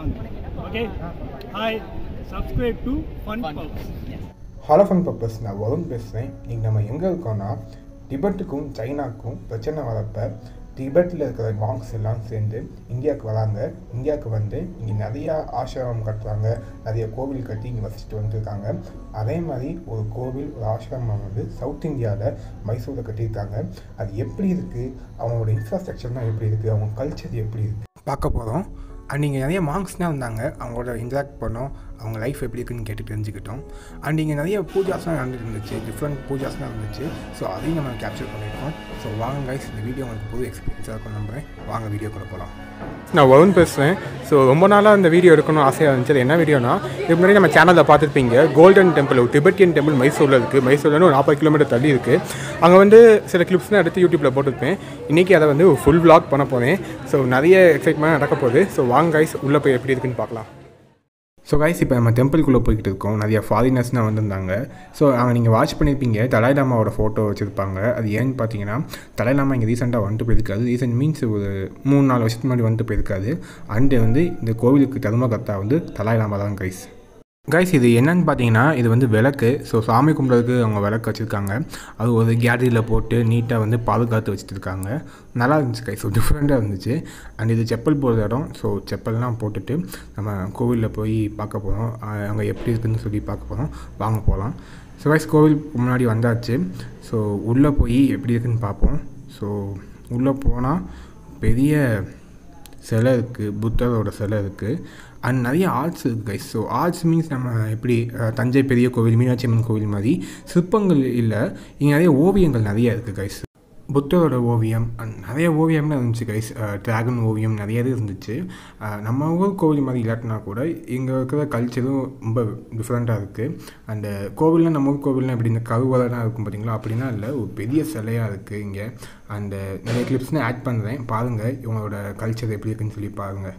Okay? Hi, subscribe to Fun Pubs. Hello fun pubs நான் வருண் பேசுகிறேன் இன்றைக்கி நம்ம எங்கே இருக்கோம்னா டிபெட்டுக்கும் சைனாக்கும் பிரச்சனை வரப்ப டிபெட்டில் இருக்கிற மாங்ஸ் எல்லாம் சேர்ந்து இந்தியாவுக்கு வராங்க இந்தியாவுக்கு வந்து இங்கே நிறையா ஆசிரமம் கட்டுறாங்க நிறைய கோவில் கட்டி இங்கே வசிச்சுட்டு வந்திருக்காங்க அதே மாதிரி ஒரு கோவில் ஒரு ஆசிரமம் வந்து சவுத் இந்தியாவில் மைசூரில் கட்டியிருக்காங்க அது எப்படி இருக்குது அவங்களோட இன்ஃப்ராஸ்ட்ரக்சர்லாம் எப்படி இருக்குது அவங்க கல்ச்சர் எப்படி இருக்குது பார்க்க போகிறோம் அண்ட் இங்கே நிறைய மாங்க்ஸ்லாம் வந்தாங்க அவங்களோட இன்ட்ராக்ட் பண்ணோம் அவங்க லைஃப் எப்படி இருக்குன்னு கேட்டு தெரிஞ்சுக்கிட்டோம் அண்ட் இங்கே நிறைய பூஜாஸ்லாம் நடந்துட்டு இருந்துச்சு டிஃப்ரெண்ட் பூஜாஸ்லாம் இருந்துச்சு ஸோ அதையும் நம்ம கேப்சர் பண்ணியிருக்கோம் ஸோ வாங்க கைஸ் இந்த வீடியோ உங்களுக்கு புது எக்ஸ்பீரியன்ஸாக இருக்கும் நம்புறேன் வாங்க வீடியோ கூட போகலாம் நான் வருண் பேசுகிறேன் ஸோ ரொம்ப நாளாக இந்த வீடியோ எடுக்கணும்னு ஆசையாக இருந்துச்சு அது என்ன வீடியோனா இதுக்கு முன்னாடி நம்ம சேனலில் பார்த்துருப்பீங்க கோல்டன் டெம்பிள் ஒரு திபெட்டியன் டெம்பிள் மைசூரில் இருக்குது மைசூர்லேருந்து ஒரு நாற்பது கிலோமீட்டர் தள்ளி இருக்குது அங்கே வந்து சில கிளிப்ஸ்லாம் எடுத்து யூடியூப்பில் போட்டிருப்பேன் இன்றைக்கி அதை வந்து ஒரு ஃபுல் vlog பண்ண போகிறேன் ஸோ நிறைய எக்ஸைட்மெண்ட் நடக்க போகுது ஸோ வாங்க கைஸ் உள்ளே போய் எப்படி இருக்குன்னு பார்க்கலாம் ஸோ கைஸ் இப்போ நம்ம டெம்பிள்குள்ளே போய்கிட்டு இருக்கோம் நிறைய ஃபாரினர்ஸ்லாம் வந்திருந்தாங்க ஸோ அங்கே நீங்கள் வாட்ச் பண்ணியிருப்பீங்க தலாய் லாமாவோட ஃபோட்டோ வச்சுருப்பாங்க அது ஏன்னு பார்த்தீங்கன்னா தலாய் லாமா இங்கே ரீசெண்டாக வந்துட்டு போயிருக்காது ரீசெண்ட் மீன்ஸ் ஒரு மூணு நாலு வருஷத்துக்கு முன்னாடி வந்துட்டு போயிருக்காது அண்டு வந்து இந்த கோவிலுக்கு தர்மகர்த்தா வந்து தலாய் லாமா தான் கைஸ் கைஸ் இது என்னன்னு பார்த்தீங்கன்னா இது வந்து விளக்கு ஸோ சாமி கும்பிட்றதுக்கு அவங்க விளக்கு வச்சுருக்காங்க அது ஒரு கேலரியில் போட்டு நீட்டாக வந்து பாதுகாத்து வச்சுட்டு இருக்காங்க நல்லா இருந்துச்சு கைஸ் ஸோ டிஃப்ரெண்ட்டாக இருந்துச்சு அண்ட் இது செப்பல் போடுற இடம் ஸோ செப்பல்லாம் போட்டுட்டு நம்ம கோவிலில் போய் பார்க்க போகிறோம் அங்கே எப்படி இருக்குன்னு சொல்லி பார்க்க போகிறோம் வாங்க போகலாம் ஸோ கைஸ் கோவிலுக்கு முன்னாடி வந்தாச்சு ஸோ உள்ளே போய் எப்படி இருக்குன்னு பார்ப்போம் ஸோ உள்ளே போனால் பெரிய சிலை இருக்குது புத்தரோட சிலை இருக்குது அண்ட் நிறைய ஆர்ட்ஸ் இருக்குது கைஸ் ஸோ ஆர்ட்ஸ் மீன்ஸ் நம்ம எப்படி அஹ், தஞ்சை பெரிய கோவில் மீனாட்சி அம்மன் கோவில் மாதிரி சிற்பங்கள் இல்லை இங்கே நிறைய ஓவியங்கள் நிறைய இருக்குது கைஸ் புத்தரோட ஓவியம் அண்ட் நிறைய ஓவியம்லாம் இருந்துச்சு கைஸ் ட்ராகன் ஓவியம் நிறைய இது இருந்துச்சு அஹ், நம்ம ஊர் கோவில் மாதிரி இல்லாட்டினா கூட இங்கே இருக்கிற கல்ச்சரும் ரொம்ப டிஃப்ரெண்ட்டாக இருக்குது அந்த கோவிலில் நம்ம ஊர் கோவிலில் எப்படி இந்த கருவறைலாம் இருக்கும் பார்த்தீங்களா அப்படின்னா இல்லை ஒரு பெரிய சிலையாக இருக்குது இங்கே அந்த நிறைய கிளிப்ஸ்னு ஆட் பண்ணுறேன் பாருங்கள் இவங்களோட கல்ச்சர் எப்படி இருக்குன்னு சொல்லி பாருங்கள்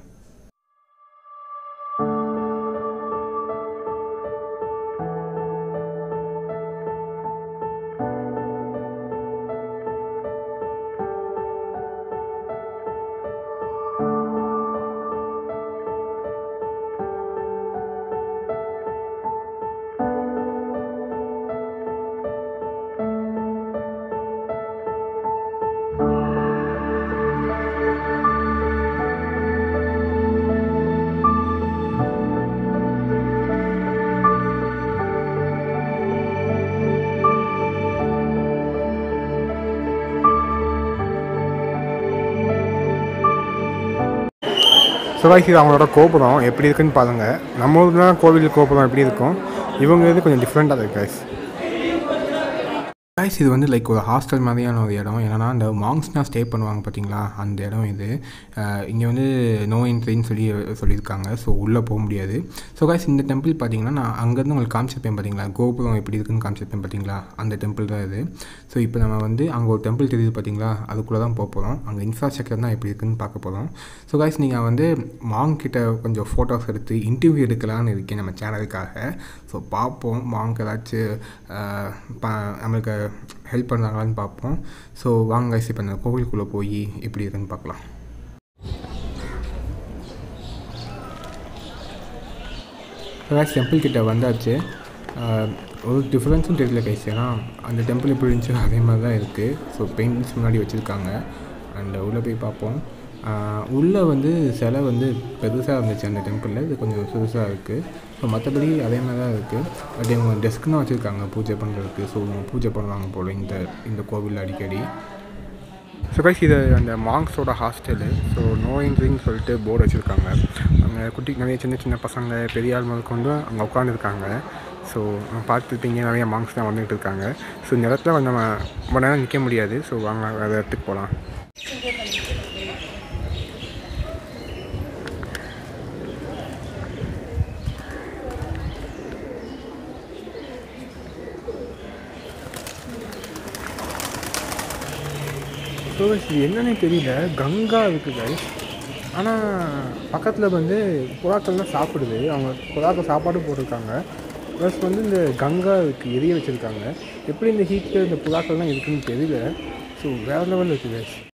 ஸோ கைஸ் இது அவங்களோட கோபுரம் எப்படி இருக்குன்னு பாருங்கள் நம்ம ஊரில் கோவில் கோபுரம் எப்படி இருக்கும் இவங்க இது கொஞ்சம் டிஃப்ரெண்ட்டாக இருக்குது கைஸ் கைஸ் இது வந்து லைக் ஒரு ஹாஸ்டல் மாதிரியான ஒரு இடம் ஏன்னா அந்த மாங்ஸ்னால் ஸ்டே பண்ணுவாங்க பார்த்தீங்களா அந்த இடம் இது இங்கே வந்து நோ என்ட்ரின்னு சொல்லி சொல்லியிருக்காங்க ஸோ உள்ளே போக முடியாது ஸோ கைஸ் இந்த டெம்பிள் பார்த்தீங்கன்னா நான் அங்கேருந்து உங்களுக்கு காமிச்சிருப்பேன் பார்த்தீங்களா கோபுரம் எப்படி இருக்குன்னு காமிச்சிருப்பேன் பார்த்தீங்களா அந்த டெம்பிள் தான் இது ஸோ இப்போ நம்ம வந்து அங்கே ஒரு டெம்பிள் தெரியுது பார்த்தீங்களா அதுக்குள்ளே தான் போக போகிறோம் அங்கே இன்ஃப்ராஸ்ட்ரக்சர் தான் எப்படி இருக்குன்னு பார்க்க போகிறோம் ஸோ கைஸ் நீங்கள் வந்து மாங் கிட்ட கொஞ்சம் ஃபோட்டோஸ் எடுத்து இன்டர்வியூ எடுக்கலான்னு இருக்கேன் நம்ம சேனலுக்காக ஸோ பார்ப்போம் மாங்க் ஏதாச்சும் அஹ், ப- நம்மளுக்கு ஹெல்ப் பண்ணுறாங்களான்னு பார்ப்போம் ஸோ வாங்க guys இப்போ இந்த கோவிலுக்குள்ளே போய் எப்படி இருக்குன்னு பார்க்கலாம் கைஸ் டெம்பிள் கிட்ட வந்தாச்சு அஹ், ஒரு டிஃப்ரென்ஸும் தெரியல கைஸ் ஏன்னா அந்த டெம்பிள் எப்படி இருந்துச்சோ அதே மாதிரி தான் இருக்குது ஸோ பெயிண்ட்ஸ் முன்னாடி வச்சுருக்காங்க அண்ட் உள்ளே போய் பார்ப்போம் உள்ளே வந்து சிலை வந்து பெருசாக இருந்துச்சு அந்த டெம்பிளில் இது கொஞ்சம் சிறுசாக இருக்குது ஸோ மற்றபடி அதே மாதிரி தான் இருக்குது பட் இவங்க டெஸ்க்னு வச்சுருக்காங்க பூஜை பண்ணுறதுக்கு ஸோ இவங்க பூஜை பண்ணுவாங்க போல் இந்த இந்த கோவிலில் அடிக்கடி ஸோ கைஸ் இது அந்த மாங்ஸோட ஹாஸ்டலு ஸோ நோ என்ட்ரின்னு சொல்லிட்டு போர்டு வச்சுருக்காங்க அங்கே குட்டி நிறைய சின்ன சின்ன பசங்க பெரிய ஆள் முதல் கொண்டு அங்கே உட்காந்துருக்காங்க ஸோ பார்த்துருப்பீங்க நிறைய மாங்ஸ் தான் வந்துகிட்டு இருக்காங்க ஸோ இந்த இடத்துல வந்து நம்ம ரொம்ப நேரம் நிற்க முடியாது ஸோ வாங்க வேறு இடத்துக்கு போகலாம் ஸோ இது என்னன்னே தெரியல கங்கா இருக்குது கைஸ் ஆனால் பக்கத்தில் வந்து புறாக்கள்லாம் சாப்பிடுது அவங்க புறாக்கள் சாப்பாடும் போட்டிருக்காங்க ப்ளஸ் வந்து இந்த கங்கா இருக்குது எரிய வச்சுருக்காங்க எப்படி இந்த ஹீட்டில் இந்த புறாக்கள்லாம் இருக்குன்னு தெரியல ஸோ வேறு லெவலில் இருக்குது கைஸ்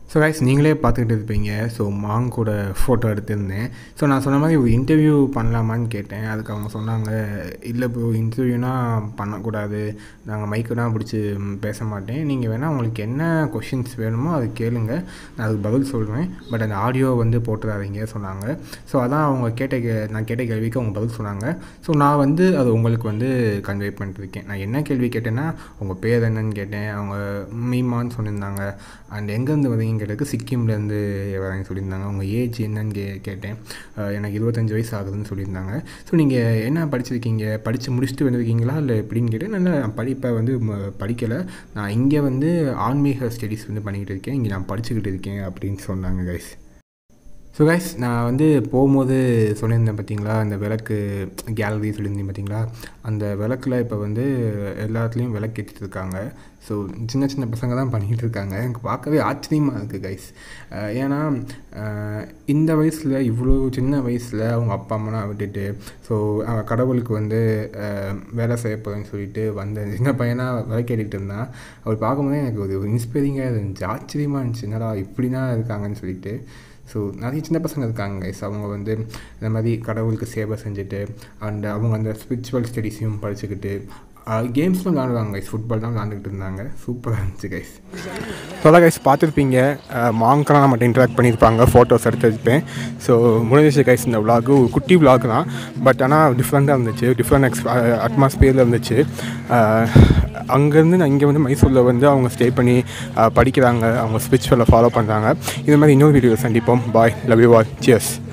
ஸோ கைஸ் நீங்களே பார்த்துக்கிட்டு இருப்பீங்க ஸோ மாங் கூட ஃபோட்டோ எடுத்திருந்தேன் ஸோ நான் சொன்ன மாதிரி ஒரு இன்டர்வியூ பண்ணலாமான்னு கேட்டேன் அதுக்கு அவங்க சொன்னாங்க இல்லை ப்ரோ இன்டர்வியூனா பண்ணக்கூடாது நாங்கள் மைக்கு தான் பிடிச்சி பேச மாட்டேன் நீங்கள் வேணால் உங்களுக்கு என்ன கொஷின்ஸ் வேணுமோ அது கேளுங்க நான் அதுக்கு பதில் சொல்வேன் பட் அந்த ஆடியோ வந்து போட்டுறாதீங்க சொன்னாங்க ஸோ அதான் அவங்க கேட்ட கே நான் கேட்ட கேள்விக்கு அவங்க பதில் சொன்னாங்க ஸோ நான் வந்து அது உங்களுக்கு வந்து கன்வே பண்ணிருக்கேன் நான் என்ன கேள்வி கேட்டேன்னா உங்கள் பேர் என்னன்னு கேட்டேன் அவங்க மீமான்னு சொல்லியிருந்தாங்க அண்ட் எங்கேருந்து வரீங்க கேட்டதுக்கு சிக்கிம்லேருந்து வரேன்னு சொல்லியிருந்தாங்க உங்கள் ஏஜ் என்னன்னு கே கேட்டேன் அஹ் எனக்கு இருபத்தஞ்சி வயசு ஆகுதுன்னு சொல்லியிருந்தாங்க ஸோ நீங்கள் என்ன படிச்சிருக்கீங்க படித்து முடிச்சுட்டு வந்திருக்கீங்களா இல்லை எப்படின்னு கேட்டு நல்லா படிப்பை வந்து படிக்கலை நான் இங்கே வந்து ஆன்மீக ஸ்டடீஸ் வந்து பண்ணிக்கிட்டு இருக்கேன் இங்கே நான் படிச்சுக்கிட்டு இருக்கேன் அப்படின்னு சொன்னாங்க கைஸ் ஸோ கைஸ் நான் வந்து போகும்போது சொல்லியிருந்தேன் பார்த்தீங்களா அந்த விளக்கு கேலரி சொல்லியிருந்தேன் பார்த்தீங்களா அந்த விளக்கில் இப்போ வந்து எல்லாத்துலேயும் விளக்கு ஏற்றிட்டு இருக்காங்க ஸோ சின்ன சின்ன பசங்க தான் பண்ணிக்கிட்டு இருக்காங்க எனக்கு பார்க்கவே ஆச்சரியமாக இருக்குது கைஸ் ஏன்னா அஹ், இந்த வயசில் இவ்வளோ சின்ன வயசில் அவங்க அப்பா அம்மாலாம் விட்டுட்டு ஸோ கடவுளுக்கு வந்து அஹ், வேலை செய்ய போகிறேன்னு சொல்லிட்டு வந்த சின்ன பையனாக விளக்கேறிட்டு இருந்தான் அவர் பார்க்கும்போதே எனக்கு ஒரு இன்ஸ்பைரிங்காக இருந்துச்சு ஆச்சரியமாக இருந்துச்சு என்னடா இப்படி தான் இருக்காங்கன்னு சொல்லிட்டு ஸோ நிறைய சின்ன பசங்க இருக்காங்க கைஸ் அவங்க வந்து இந்த மாதிரி கடவுளுக்கு சேவை செஞ்சுட்டு அண்ட் அவங்க அந்த ஸ்பிரிச்சுவல் ஸ்டடீஸையும் படிச்சுக்கிட்டு கேம்ஸ்லாம் விளாடுவாங்க கைஸ் ஃபுட்பால் தான் விளாண்டுக்கிட்டு இருந்தாங்க சூப்பராக இருந்துச்சு கைஸ் ஸோ அதான் கைஸ் பார்த்துருப்பீங்க மாங்கெல்லாம் நம்மகிட்ட இன்ட்ராக்ட் பண்ணியிருப்பாங்க ஃபோட்டோஸ் எடுத்து வச்சுப்பேன் ஸோ முடிஞ்சிச்சு கைஸ் இந்த vlog ஒரு குட்டி vlog தான் பட் ஆனால் டிஃப்ரெண்ட்டாக இருந்துச்சு டிஃப்ரெண்ட் எக்ஸ் அட்மாஸ்பியரில் இருந்துச்சு அங்கேருந்து நான் இங்கே வந்து மைசூரில் வந்து அவங்க ஸ்டே பண்ணி அஹ், படிக்கிறாங்க அவங்க ஸ்பிரிச்சுவலை ஃபாலோ பண்ணுறாங்க இது மாதிரி இன்னொரு வீடியோ சந்திப்போம் bye love you all cheers